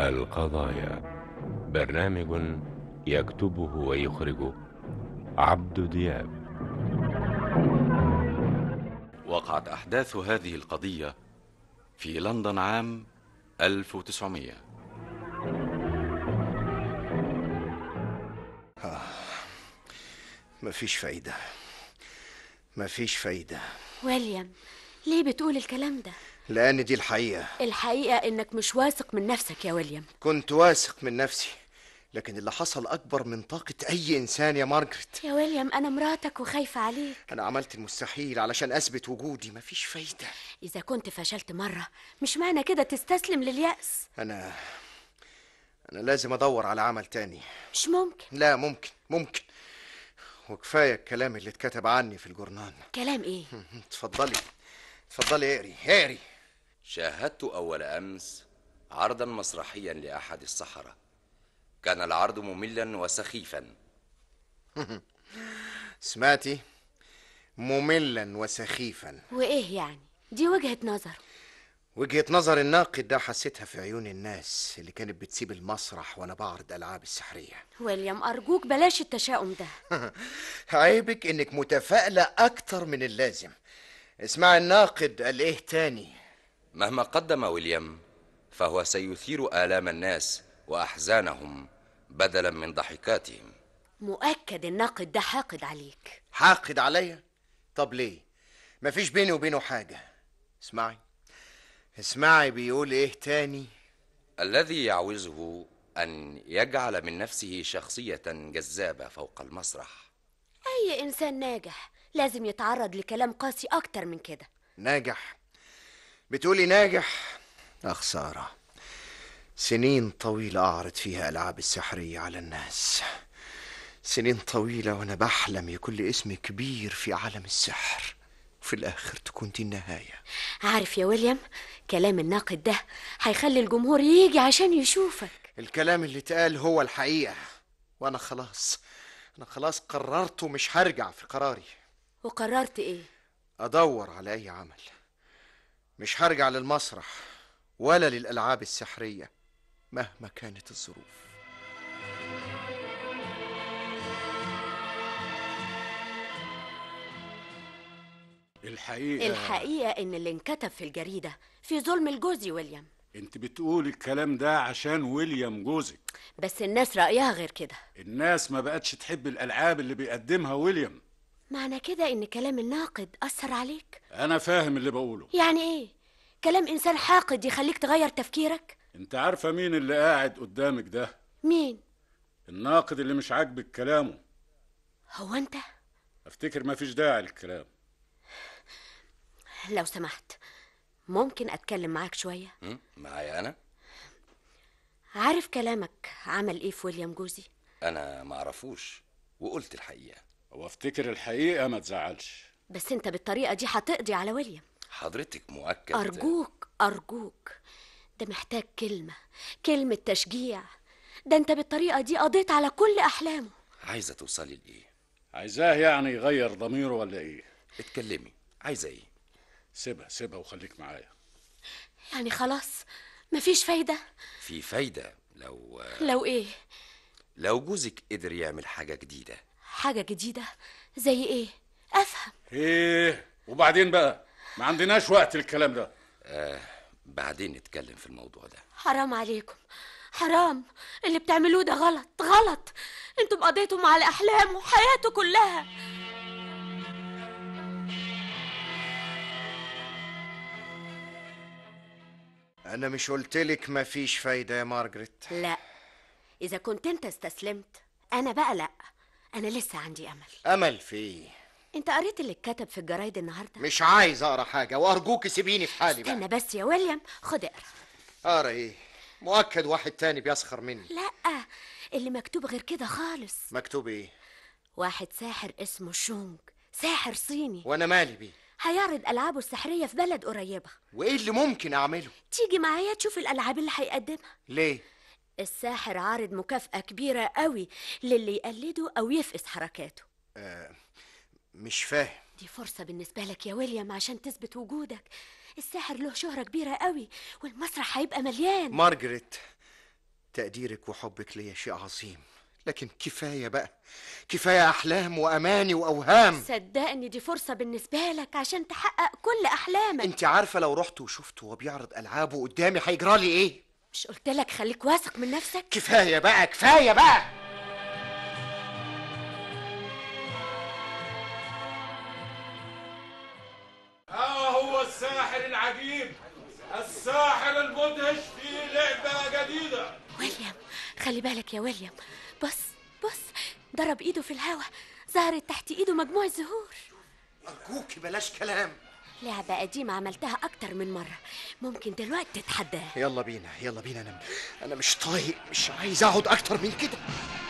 القضايا برنامج يكتبه ويخرجه عبد دياب وقعت أحداث هذه القضية في لندن عام 1900 مفيش فايدة مفيش فايدة ويليام ليه بتقول الكلام ده لأن دي الحقيقة الحقيقة انك مش واثق من نفسك يا ويليام كنت واثق من نفسي لكن اللي حصل أكبر من طاقة أي إنسان يا مارجريت يا ويليام انا مراتك وخايفة عليك أنا عملت المستحيل علشان أثبت وجودي مفيش فايدة اذا كنت فشلت مرة مش معنى كده تستسلم لليأس أنا أنا لازم أدور على عمل تاني مش ممكن لا ممكن ممكن وكفاية الكلام اللي اتكتب عني في الجورنال كلام ايه اتفضلي اتفضلي اقري اقري شاهدت أول أمس عرضا مسرحيا لأحد السحرة كان العرض مملا وسخيفا سمعتي مملا وسخيفا وايه يعني دي وجهة نظر وجهة نظر الناقد ده حسيتها في عيون الناس اللي كانت بتسيب المسرح وانا بعرض العاب السحرية ويليام ارجوك بلاش التشاؤم ده عيبك انك متفائلة اكتر من اللازم اسمع الناقد قال ايه تاني مهما قدم ويليام فهو سيثير آلام الناس وأحزانهم بدلا من ضحكاتهم مؤكد الناقد ده حاقد عليك حاقد عليا طب ليه مفيش بيني وبينه حاجة اسمعي اسمعي بيقول ايه تاني الذي يعوزه أن يجعل من نفسه شخصية جذابة فوق المسرح اي انسان ناجح لازم يتعرض لكلام قاسي اكتر من كده ناجح بتقولي ناجح يا خسارة سنين طويلة أعرض فيها ألعاب السحرية على الناس سنين طويلة وأنا بحلم يكون لي اسم كبير في عالم السحر وفي الآخر تكون دي النهاية عارف يا ويليام كلام الناقد ده هيخلي الجمهور يجي عشان يشوفك الكلام اللي اتقال هو الحقيقة وأنا خلاص أنا خلاص قررت ومش هرجع في قراري وقررت ايه أدور على أي عمل مش هرجع للمسرح ولا للألعاب السحرية مهما كانت الظروف الحقيقة الحقيقة ان اللي انكتب في الجريدة في ظلم الجوزي ويليام انت بتقول الكلام ده عشان ويليام جوزك بس الناس رأيها غير كده الناس ما بقتش تحب الألعاب اللي بيقدمها ويليام معنى كده ان كلام الناقد أثر عليك أنا فاهم اللي بقوله يعني ايه كلام انسان حاقد يخليك تغير تفكيرك انت عارفة مين اللي قاعد قدامك ده مين الناقد اللي مش عاجبك كلامه هو انت افتكر ما فيش داعي للكلام لو سمحت ممكن اتكلم معاك شوية هم؟ معايا أنا عارف كلامك عمل ايه في ويليام جوزي أنا معرفوش وقلت الحقيقة وافتكر الحقيقة ما تزعلش بس انت بالطريقة دي هتقضي على ويليام حضرتك مؤكد أرجوك أرجوك ده محتاج كلمة كلمة تشجيع ده انت بالطريقة دي قضيت على كل أحلامه عايزة توصلي لإيه عايزاه يعني يغير ضميره ولا ايه اتكلمي عايزة إيه سيبها سيبها وخليك معايا يعني خلاص مفيش فايدة في فايدة لو لو ايه لو جوزك قدر يعمل حاجة جديدة حاجة جديدة زي ايه أفهم ايه وبعدين بقى ما عندناش وقت الكلام ده آه بعدين نتكلم في الموضوع ده حرام عليكم حرام اللي بتعملوه ده غلط غلط انتم قضيتم على أحلامه حياته كلها أنا مش قلتلك مفيش فايدة يا مارجريت لا إذا كنت انت استسلمت أنا بقى لا أنا لسه عندي أمل أمل في إيه؟ انت قريت اللي اتكتب في الجرايد النهارده مش عايز أقرأ حاجة وأرجوك سيبيني في حالي بقى استنى بس يا ويليام خد اقرا أقرأ إيه؟ مؤكد واحد تاني بيسخر مني لا اللي مكتوب غير كده خالص مكتوب إيه؟ واحد ساحر اسمه شونج ساحر صيني وأنا مالي بيه؟ هيعرض ألعابه السحرية في بلد قريبة وإيه اللي ممكن أعمله؟ تيجي معايا تشوف الألعاب اللي هيقدمها ليه؟ الساحر عارض مكافأة كبيرة قوي للي يقلده أو يفقس حركاته مش فاهم دي فرصة بالنسبة لك يا ويليام عشان تثبت وجودك الساحر له شهرة كبيرة قوي والمسرح هيبقى مليان مارجريت تقديرك وحبك ليا شيء عظيم لكن كفاية بقى كفاية أحلام وأماني وأوهام صدقني دي فرصة بالنسبة لك عشان تحقق كل أحلامك انت عارفة لو رحت وشفته وهو بيعرض ألعابه قدامي هيجرالي إيه مش قلت لك خليك واثق من نفسك كفاية بقى كفاية بقى ها هو الساحر العجيب الساحر المدهش في لعبة جديدة ويليام خلي بالك يا ويليام بص بص ضرب ايده في الهوا ظهرت تحت ايده مجموعة زهور أرجوك بلاش كلام لعبة قديمة عملتها أكتر من مرة ممكن دلوقتي تتحداها يلا بينا يلا بينا أنا أنا مش طايق مش عايز أقعد أكتر من كده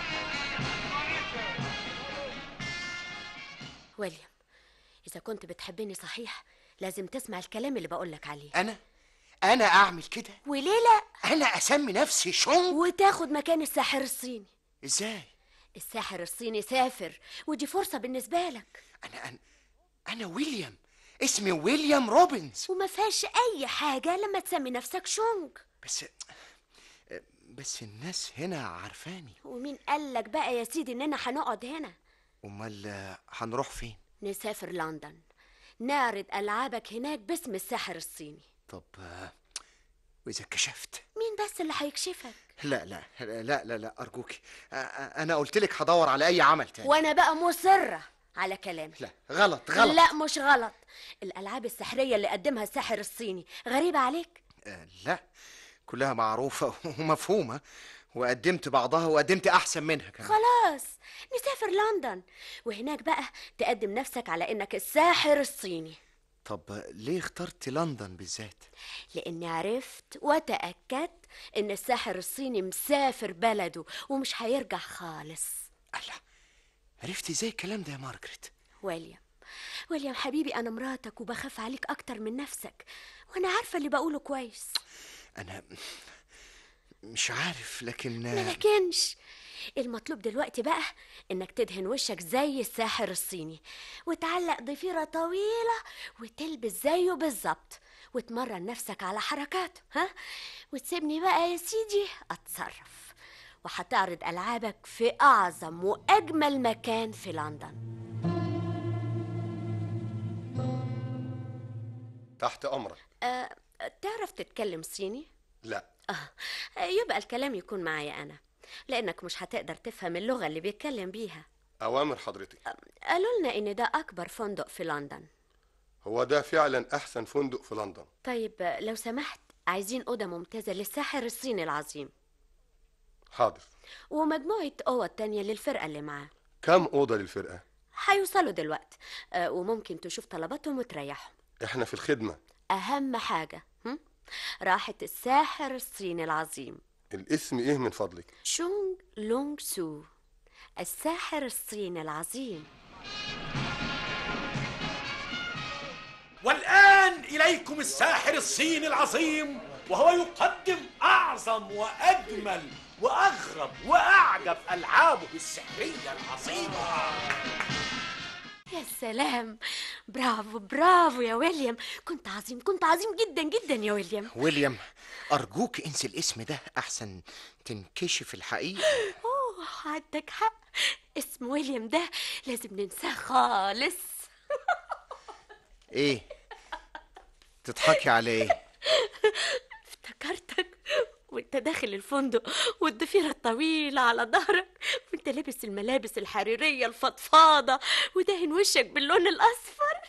ويليام إذا كنت بتحبني صحيح لازم تسمع الكلام اللي بقولك عليه أنا أنا أعمل كده وليه لا أنا أسمي نفسي شونج وتاخد مكان الساحر الصيني إزاي الساحر الصيني سافر ودي فرصة بالنسبة لك أنا أنا أنا ويليام اسمي ويليام روبنز وما فيهاش أي حاجة لما تسمي نفسك شونج بس بس الناس هنا عارفاني ومين قالك بقى يا سيدي إننا هنقعد هنا أمال آه، هنروح فين نسافر لندن نعرض ألعابك هناك باسم الساحر الصيني طب آه، وإذا كشفت مين بس اللي هيكشفك لا لا لا لا لا أرجوك آه، آه، أنا قلت لك هدور على أي عمل تاني وأنا بقى مصرة على كلامي لا غلط غلط لا مش غلط الألعاب السحرية اللي قدمها الساحر الصيني غريبة عليك آه، لا كلها معروفة ومفهومة وقدمت بعضها وقدمت أحسن منها كمان خلاص نسافر لندن وهناك بقى تقدم نفسك على إنك الساحر الصيني طب آه، ليه اخترت لندن بالذات لأني عرفت وتأكدت إن الساحر الصيني مسافر بلده ومش هيرجع خالص الله عرفتي ازاي الكلام ده يا مارجريت ويليام ويليام حبيبي أنا مراتك وبخاف عليك أكتر من نفسك وأنا عارفة اللي بقوله كويس أنا مش عارف لكن ما لكنش المطلوب دلوقتي بقى انك تدهن وشك زي الساحر الصيني وتعلق ضفيرة طويلة وتلبس زيه بالظبط وتمرن نفسك على حركاته ها وتسيبني بقى يا سيدي اتصرف وهتعرض العابك في اعظم واجمل مكان في لندن تحت امرك أه تعرف تتكلم صيني لا آه يبقى الكلام يكون معايا انا لانك مش هتقدر تفهم اللغة اللي بيتكلم بيها اوامر حضرتك قالوا لنا ان ده اكبر فندق في لندن هو ده فعلا احسن فندق في لندن طيب لو سمحت عايزين اوضه ممتازه للساحر الصيني العظيم حاضر ومجموعه اوض تانية للفرقه اللي معاه كم اوضه للفرقه هيوصلوا دلوقتي أه وممكن تشوف طلباتهم وتريحهم احنا في الخدمه اهم حاجه هم؟ راحه الساحر الصيني العظيم الاسم ايه من فضلك شونغ لونغ سو الساحر الصيني العظيم والآن إليكم الساحر الصيني العظيم وهو يقدم أعظم وأجمل وأغرب وأعجب ألعابه السحرية العظيمة يا سلام برافو برافو يا ويليام كنت عظيم كنت عظيم جدا جدا يا ويليام ويليام أرجوك انسي الاسم ده أحسن تنكشف الحقيقة اوه عندك حق اسم ويليام ده لازم ننساه خالص إيه تضحكي على إيه افتكرتك وانت داخل الفندق والضفيرة الطويلة على ظهرك وانت لابس الملابس الحريرية الفضفاضة ودهن وشك باللون الأصفر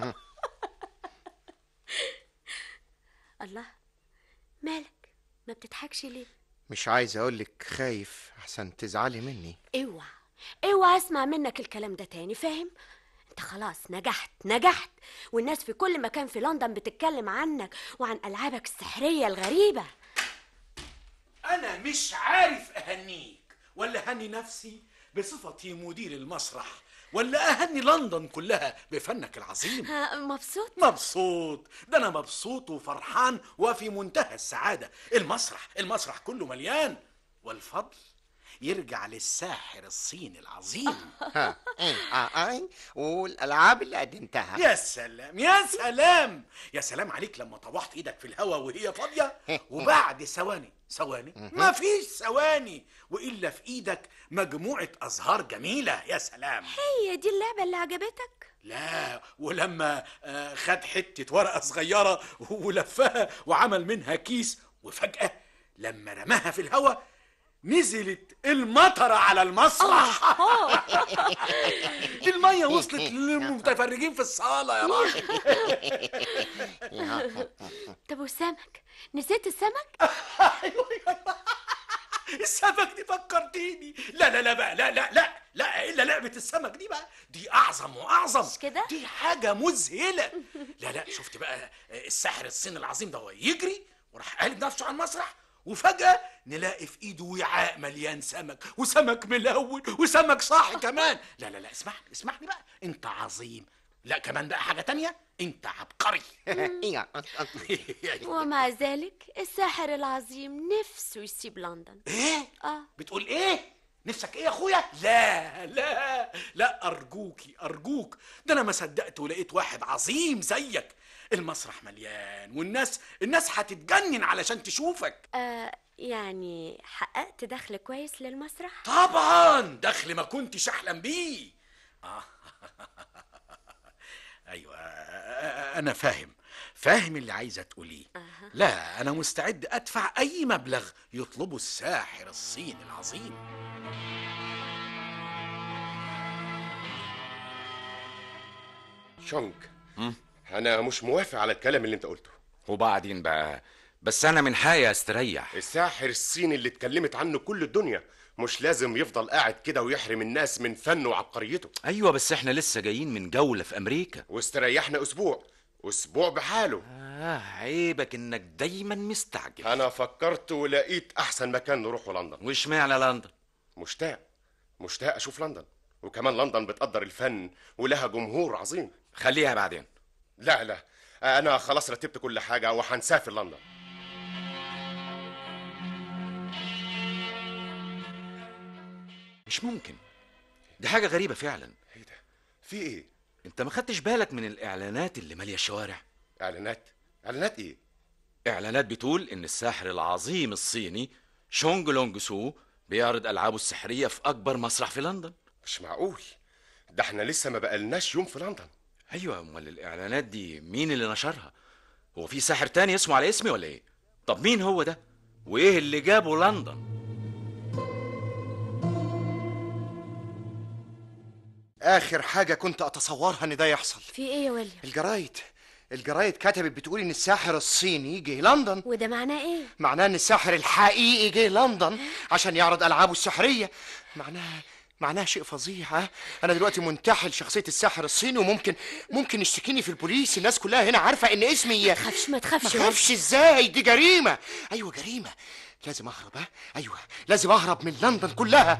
الله مالك ما بتضحكش ليه مش عايز أقولك خايف أحسن تزعلي مني اوعى اوعى اسمع منك الكلام ده تاني فاهم انت خلاص نجحت نجحت والناس في كل مكان في لندن بتتكلم عنك وعن ألعابك السحرية الغريبة أنا مش عارف أهنيك ولا أهني نفسي بصفتي مدير المسرح ولا أهني لندن كلها بفنك العظيم ها، مبسوط مبسوط ده أنا مبسوط وفرحان وفي منتهى السعادة المسرح المسرح كله مليان والفضل يرجع للساحر الصيني العظيم ها إيه، آه، آه، والالعاب اللي قدمتها يا سلام يا سلام يا سلام عليك لما طوحت ايدك في الهواء وهي فاضيه وبعد ثواني ثواني ما فيش ثواني والا في ايدك مجموعه ازهار جميله يا سلام هي دي اللعبة اللي عجبتك لا ولما آه، خد حته ورقه صغيره ولفها وعمل منها كيس وفجاه لما رماها في الهواء نزلت المطره على المسرح الميه وصلت للمتفرجين في الصاله يا راجل طب والسمك نسيت السمك أيوة، أيوة. السمك دي فكرتيني لا لا لا بقى لا لا لا لا الا لعبه السمك دي بقى دي اعظم واعظم مش كده؟ دي حاجه مذهله لا لا شفت بقى الساحر الصيني العظيم ده هو يجري وراح قالب نفسه على المسرح وفجأة نلاقي في ايده وعاء مليان سمك وسمك ملون وسمك صاحي كمان لا لا لا اسمعني اسمعني بقى انت عظيم لا كمان بقى حاجة تانية انت عبقري ومع ذلك الساحر العظيم نفسه يسيب لندن ايه اه بتقول ايه نفسك ايه يا اخويا لا لا لا ارجوكي ارجوك ده انا ما صدقت ولقيت واحد عظيم زيك المسرح مليان والناس الناس هتتجنن علشان تشوفك آه يعني حققت دخل كويس للمسرح طبعا دخل ما كنتش احلم بيه آه. ايوه انا فاهم فاهم اللي عايزه تقوليه لا انا مستعد ادفع اي مبلغ يطلبه الساحر الصيني العظيم شونج انا مش موافق على الكلام اللي انت قلته وبعدين بقى بس انا من حاجه استريح الساحر الصيني اللي اتكلمت عنه كل الدنيا مش لازم يفضل قاعد كده ويحرم الناس من فنه وعبقريته ايوه بس احنا لسه جايين من جوله في امريكا واستريحنا اسبوع اسبوع بحاله آه عيبك انك دايما مستعجل انا فكرت ولقيت احسن مكان نروحه لندن واشمعنى لندن مشتاق مشتاق اشوف لندن وكمان لندن بتقدر الفن ولها جمهور عظيم خليها بعدين لا لا انا خلاص رتبت كل حاجه وهنسافر لندن مش ممكن دي حاجه غريبه فعلا ايه ده في ايه انت ما خدتش بالك من الاعلانات اللي ماليه الشوارع اعلانات اعلانات ايه اعلانات بتقول ان الساحر العظيم الصيني شونج لونج سو بيعرض العابه السحريه في اكبر مسرح في لندن مش معقول ده احنا لسه ما بقالناش يوم في لندن ايوه امال الاعلانات دي مين اللي نشرها هو في ساحر تاني اسمه على اسمي ولا ايه طب مين هو ده وايه اللي جابه لندن اخر حاجه كنت اتصورها ان ده يحصل في ايه يا ويليام الجرايد الجرايد كتبت بتقول ان الساحر الصيني جه لندن وده معناه ايه معناه ان الساحر الحقيقي جه لندن عشان يعرض العابه السحريه معناها معناها شيء فظيع ها انا دلوقتي منتحل شخصيه الساحر الصيني وممكن ممكن يشتكيني في البوليس الناس كلها هنا عارفه ان اسمي ما تخافش ما تخافش ما يا ويليام. اخافش ازاي دي جريمه ايوه جريمه لازم اهرب ها ايوه لازم اهرب من لندن كلها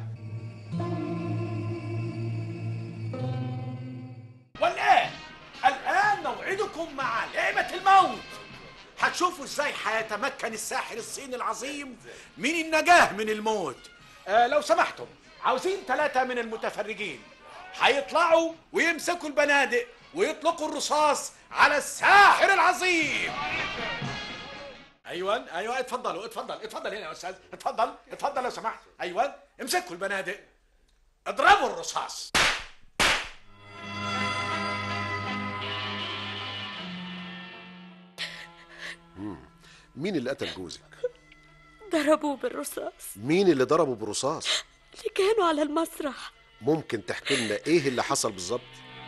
والآن الآن موعدكم مع لعبة الموت هتشوفوا ازاي هيتمكن الساحر الصيني العظيم من النجاة من الموت آه لو سمحتم عاوزين ثلاثة من المتفرجين هيطلعوا ويمسكوا البنادق ويطلقوا الرصاص على الساحر العظيم ايوه ايوه اتفضلوا اتفضل اتفضل هنا يا استاذ اتفضل اتفضل لو سمحت ايوه امسكوا البنادق اضربوا الرصاص مين اللي قتل جوزك ضربوه بالرصاص مين اللي ضربه برصاص اللي كانوا على المسرح ممكن تحكي لنا ايه اللي حصل بالظبط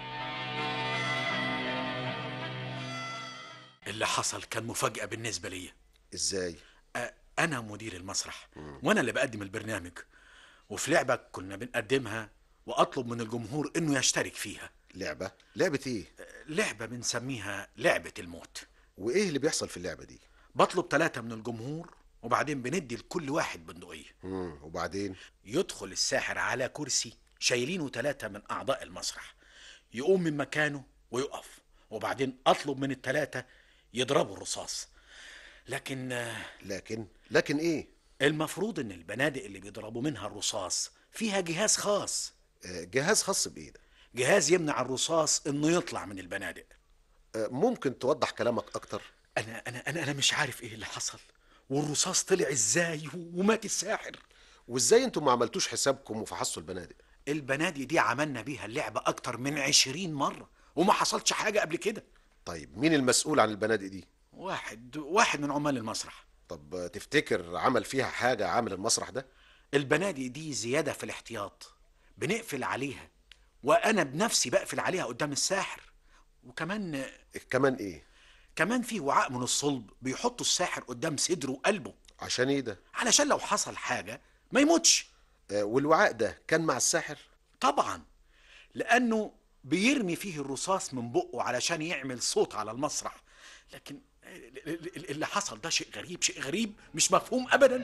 اللي حصل كان مفاجأة بالنسبة لي ازاي آه، أنا مدير المسرح وأنا اللي بقدم البرنامج وفي لعبة كنا بنقدمها وأطلب من الجمهور إنه يشترك فيها لعبه لعبه ايه آه، لعبة بنسميها لعبة الموت وايه اللي بيحصل في اللعبه دي بطلب ثلاثة من الجمهور وبعدين بندي لكل واحد بندقية مم. وبعدين يدخل الساحر على كرسي شايلينه ثلاثة من أعضاء المسرح يقوم من مكانه ويقف وبعدين أطلب من الثلاثة يضربوا الرصاص لكن آه، لكن لكن ايه المفروض ان البنادق اللي بيضربوا منها الرصاص فيها جهاز خاص آه، جهاز خاص بايه ده جهاز يمنع الرصاص انه يطلع من البنادق آه، ممكن توضح كلامك اكتر انا انا انا انا مش عارف ايه اللي حصل والرصاص طلع ازاي ومات الساحر وازاي انتم ما عملتوش حسابكم وفحصتوا البنادق البنادق دي عملنا بيها اللعبة أكتر من عشرين مرة وما حصلش حاجة قبل كده طيب مين المسؤول عن البنادق دي واحد واحد من عمال المسرح طب آه، تفتكر عمل فيها حاجه عامل المسرح ده البنادق دي زيادة في الاحتياط بنقفل عليها وأنا بنفسي بقفل عليها قدام الساحر وكمان كمان ايه كمان في وعاء من الصلب بيحطوا الساحر قدام صدره وقلبه عشان ايه ده علشان لو حصل حاجة ما يموتش آه، والوعاء ده كان مع الساحر طبعا لأنه بيرمي فيه الرصاص من بقه علشان يعمل صوت على المسرح لكن ال- ال- اللي حصل ده شيء غريب شيء غريب مش مفهوم أبدا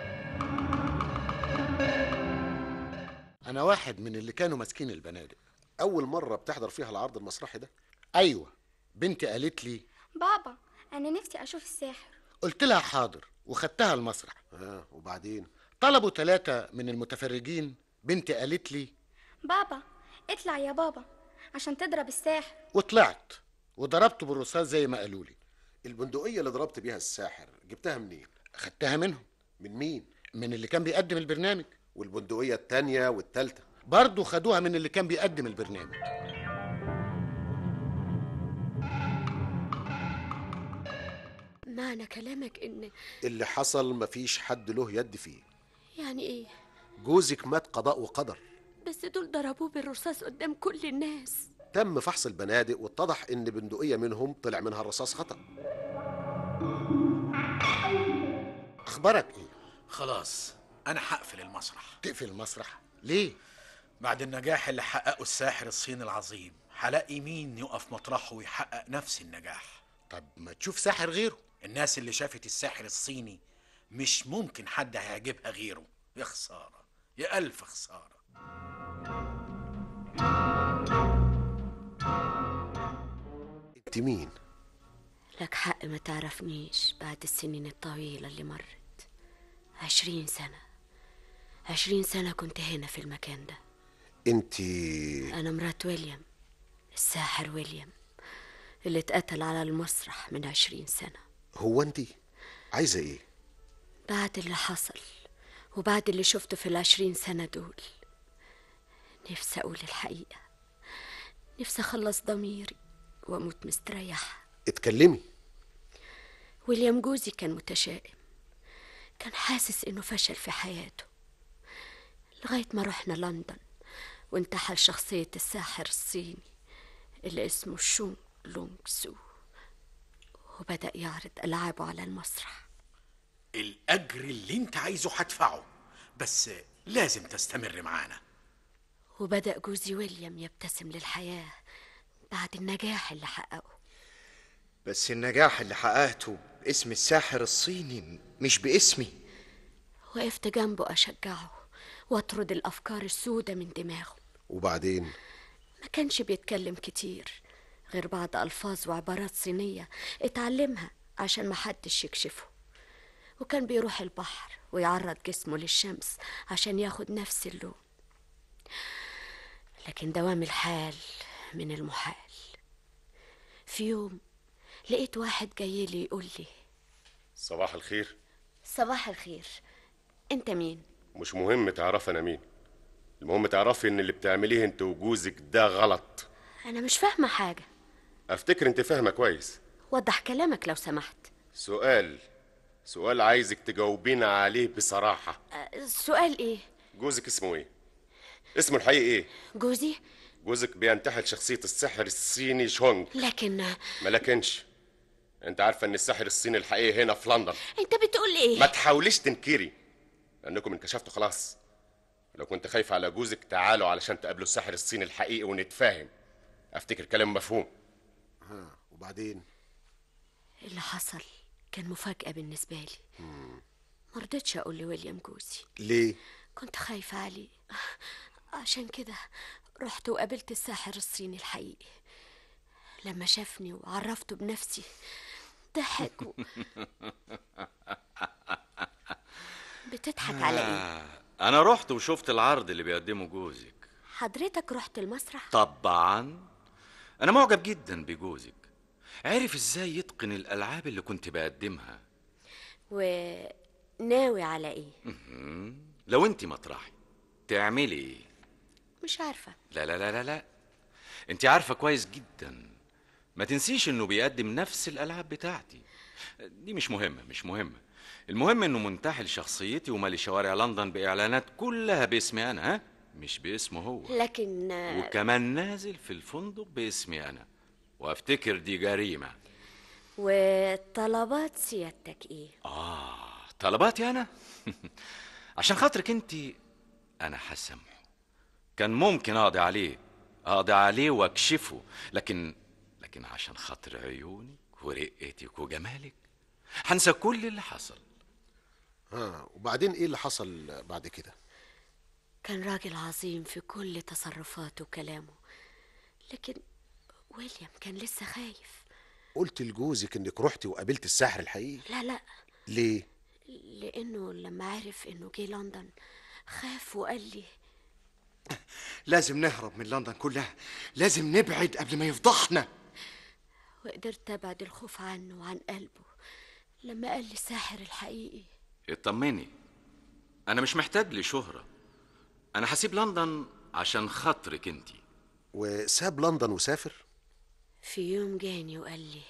أنا واحد من اللي كانوا ماسكين البنادق اول مره بتحضر فيها العرض المسرحي ده أيوة بنتي قالت لي بابا أنا نفسي أشوف الساحر قلت لها حاضر وخدتها المسرح اه وبعدين طلبوا ثلاثة من المتفرجين بنتي قالت لي بابا اطلع يا بابا عشان تضرب الساحر وطلعت وضربته بالرصاص زي ما قالوا لي البندقيه اللي ضربت بيها الساحر جبتها منين خدتها منهم من مين من اللي كان بيقدم البرنامج والبندقيه التانية والتالتة برضه خدوها من اللي كان بيقدم البرنامج معنى كلامك ان اللي حصل مفيش حد له يد فيه يعني ايه جوزك مات قضاء وقدر بس دول ضربوه بالرصاص قدام كل الناس تم فحص البنادق واتضح ان بندقيه منهم طلع منها الرصاص خطا أخبارك إيه؟ خلاص أنا هقفل المسرح تقفل المسرح ليه؟ بعد النجاح اللي حققه الساحر الصيني العظيم هلاقي مين يقف مطرحه ويحقق نفس النجاح طب ما تشوف ساحر غيره الناس اللي شافت الساحر الصيني مش ممكن حد هيعجبها غيره يا خسارة يا ألف خسارة انت مين لك حق ما تعرفنيش بعد السنين الطويلة اللي مرت عشرين سنة عشرين سنة كنت هنا في المكان ده انت أنا مرات ويليام الساحر ويليام اللي اتقتل على المسرح من عشرين سنة هو انت عايزه ايه بعد اللي حصل وبعد اللي شفته في العشرين سنة دول نفسي أقول الحقيقة نفسي أخلص ضميري وأموت مستريحة اتكلمي ويليام جوزي كان متشائم كان حاسس إنه فشل في حياته لغاية ما رحنا لندن وانتحل شخصية الساحر الصيني اللي اسمه شونغ لونغ سو وبدأ يعرض ألعابه على المسرح الأجر اللي أنت عايزه هدفعه بس لازم تستمر معانا وبدأ جوزي ويليام يبتسم للحياة بعد النجاح اللي حققه بس النجاح اللي حققته باسم الساحر الصيني مش باسمي وقفت جنبه أشجعه وأطرد الأفكار السودة من دماغه وبعدين ما كانش بيتكلم كتير غير بعض ألفاظ وعبارات صينية اتعلمها عشان محدش يكشفه وكان بيروح البحر ويعرض جسمه للشمس عشان ياخد نفس اللون لكن دوام الحال من المحال في يوم لقيت واحد جاي لي يقول لي صباح الخير صباح الخير انت مين مش مهم تعرف انا مين المهم تعرفي ان اللي بتعمليه انت وجوزك ده غلط انا مش فاهمه حاجه افتكر انت فاهمه كويس وضح كلامك لو سمحت سؤال سؤال عايزك تجاوبينا عليه بصراحة أه، السؤال ايه جوزك اسمه ايه اسمه الحقيقي ايه جوزي جوزك بينتحل شخصية الساحر الصيني شونغ لكن ما لكنش انت عارفة ان الساحر الصيني الحقيقي هنا في لندن انت بتقول ايه ما تحاوليش تنكري لانكم انكشفتوا خلاص لو كنت خايفة على جوزك تعالوا علشان تقابلوا الساحر الصيني الحقيقي ونتفاهم افتكر كلام مفهوم ها وبعدين اللي حصل كان مفاجأة بالنسبة لي مرضتش أقول لويليام جوزي ليه كنت خايفة عليه عشان كده رحت وقابلت الساحر الصيني الحقيقي لما شافني وعرفته بنفسي ضحك و... بتضحك على ايه آه. انا رحت وشفت العرض اللي بيقدمه جوزك حضرتك رحت المسرح طبعا انا معجب جدا بجوزك عرف ازاي يتقن الالعاب اللي كنت بقدمها وناوي على ايه مم. لو انت مطرحي تعملي ايه مش عارفه لا لا لا لا لا انت عارفه كويس جدا ما تنسيش انه بيقدم نفس الالعاب بتاعتي دي مش مهمه مش مهمه المهم انه منتحل شخصيتي ومالي شوارع لندن باعلانات كلها باسمي انا ها مش باسمه هو لكن وكمان نازل في الفندق باسمي انا وافتكر دي جريمه وطلبات سيادتك ايه اه طلباتي انا عشان خاطرك انت انا هسامحه كان ممكن اقضي عليه اقضي عليه واكشفه لكن لكن عشان خاطر عيونك ورقتك وجمالك هنسى كل اللي حصل ها وبعدين ايه اللي حصل بعد كده كان راجل عظيم في كل تصرفاته وكلامه لكن ويليام كان لسه خايف قلت لجوزك انك رحتي وقابلت الساحر الحقيقي لا لا ليه لانه لما عرف انه جه لندن خاف وقال لي لازم نهرب من لندن كلها لازم نبعد قبل ما يفضحنا وقدرت ابعد الخوف عنه وعن قلبه لما قال لي الساحر الحقيقي اطمني انا مش محتاج لشهرة انا هسيب لندن عشان خاطرك انت وساب لندن وسافر في يوم جاني وقال لي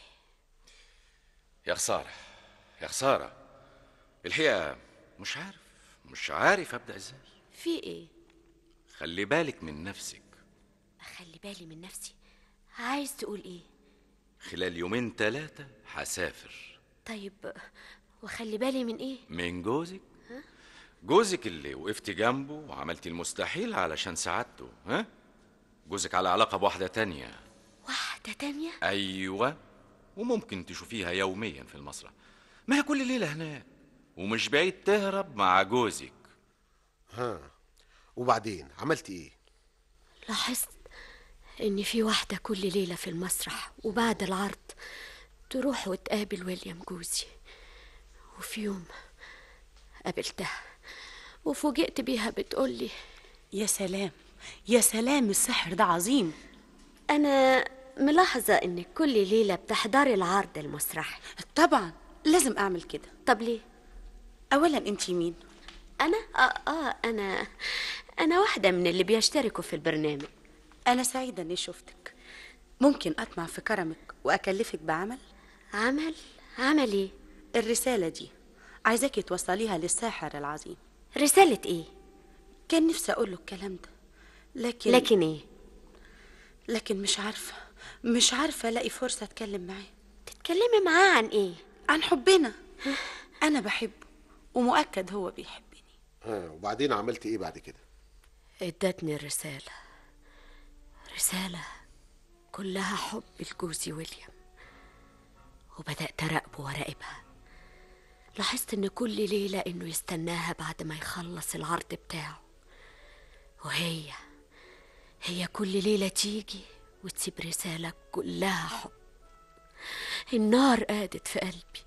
يا خسارة يا خسارة الحقيقة مش عارف مش عارف ابدا ازاي في ايه خلي بالك من نفسك اخلي بالي من نفسي عايز تقول ايه خلال يومين ثلاثة هسافر طيب واخلي بالي من ايه من جوزك جوزك اللي وقفت جنبه وعملتي المستحيل علشان سعادته ها جوزك على علاقة بواحدة تانية واحدة تانية أيوة وممكن تشوفيها يوميا في المسرح ما هي كل ليلة هناك ومش بعيد تهرب مع جوزك ها وبعدين عملت ايه لاحظت ان في واحدة كل ليلة في المسرح وبعد العرض تروح وتقابل ويليام جوزي وفي يوم قابلتها وفوجئت بيها بتقولي يا سلام يا سلام السحر ده عظيم أنا ملاحظة إنك كل ليلة بتحضري العرض المسرحي طبعا لازم أعمل كده طب ليه؟ أولا أنت مين؟ أنا؟ آه, آه أنا أنا واحدة من اللي بيشتركوا في البرنامج أنا سعيدة إني شفتك ممكن أطمع في كرمك وأكلفك بعمل؟ عمل؟ عمل إيه؟ الرسالة دي عايزاكي توصليها للساحر العظيم رسالة إيه؟ كان نفسي أقول له الكلام ده لكن لكن إيه؟ لكن مش عارفة مش عارفة ألاقي فرصة أتكلم معاه تتكلمي معاه عن إيه؟ عن حبنا أنا بحبه ومؤكد هو بيحبني ها وبعدين عملت ايه بعد كده ادتني الرسالة رسالة كلها حب لجوزي ويليام وبدأت أراقبه وأراقبها لاحظت إن كل ليلة إنه يستناها بعد ما يخلص العرض بتاعه وهي هي كل ليلة تيجي وتسيب رسالة كلها حب النار قادت في قلبي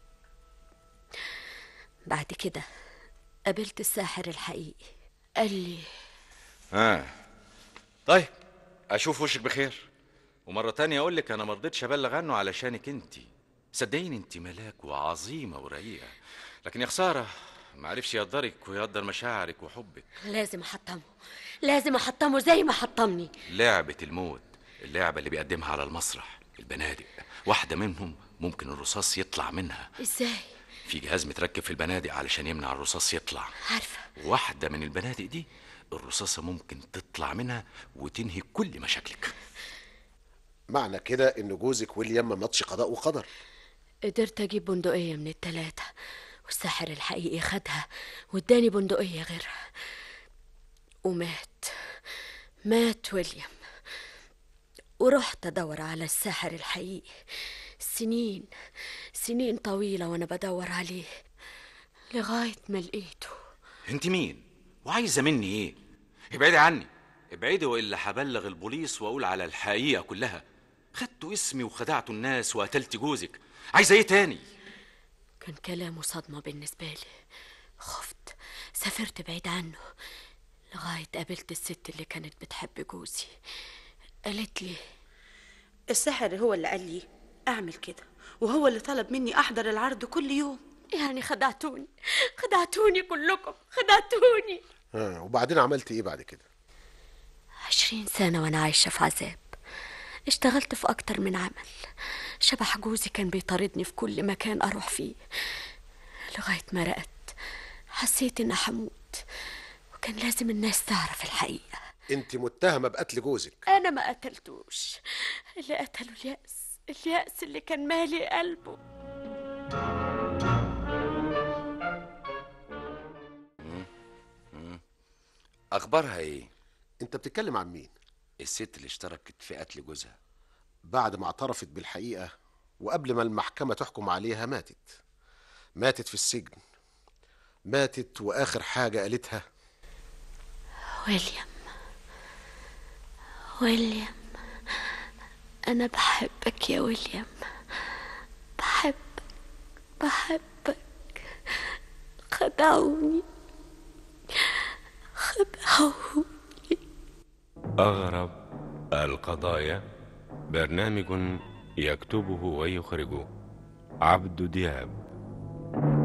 بعد كده قابلت الساحر الحقيقي قال لي ها طيب اشوف وشك بخير ومره تانية اقول لك انا ما رضيتش ابلغ عنه علشانك انت صدقيني انت ملاك وعظيمه ورقيقه لكن يا خساره ما عرفش يقدرك ويقدر مشاعرك وحبك لازم احطمه لازم احطمه زي ما حطمني لعبه الموت اللعبه اللي بيقدمها على المسرح البنادق واحده منهم ممكن الرصاص يطلع منها ازاي في جهاز متركب في البنادق علشان يمنع الرصاص يطلع عارفه واحده من البنادق دي الرصاصه ممكن تطلع منها وتنهي كل مشاكلك معنى كده ان جوزك ويليام ما ماتش قضاء وقدر قدرت اجيب بندقيه من التلاته والساحر الحقيقي خدها واداني بندقيه غيرها ومات مات ويليام ورحت ادور على الساحر الحقيقي سنين سنين طويله وانا بدور عليه لغايه ما لقيته انت مين وعايزه مني ايه ابعدي عني ابعدي والا هبلغ البوليس واقول على الحقيقه كلها خدتوا اسمي وخدعتوا الناس وقتلت جوزك عايزه ايه تاني كان كلامه صدمه بالنسبه لي خفت سافرت بعيد عنه لغاية قابلت الست اللي كانت بتحب جوزي قالت لي الساحر هو اللي قال لي اعمل كده وهو اللي طلب مني احضر العرض كل يوم يعني خدعتوني خدعتوني كلكم خدعتوني ها وبعدين عملت ايه بعد كده عشرين سنة وأنا عايشة في عذاب اشتغلت في أكتر من عمل شبح جوزي كان بيطاردني في كل مكان أروح فيه لغاية ما رقت حسيت إني هموت وكان لازم الناس تعرف الحقيقة انت متهمه بقتل جوزك أنا ما قتلتوش اللي قتله اليأس اليأس اللي كان مالي قلبه اخبارها ايه انت بتتكلم عن مين الست اللي اشتركت في قتل جوزها بعد ما اعترفت بالحقيقه وقبل ما المحكمه تحكم عليها ماتت ماتت في السجن ماتت واخر حاجه قالتها ويليام ويليام أنا بحبك يا ويليام بحبك بحبك خدعوني خدعوني أغرب القضايا برنامج يكتبه ويخرجه عبد دياب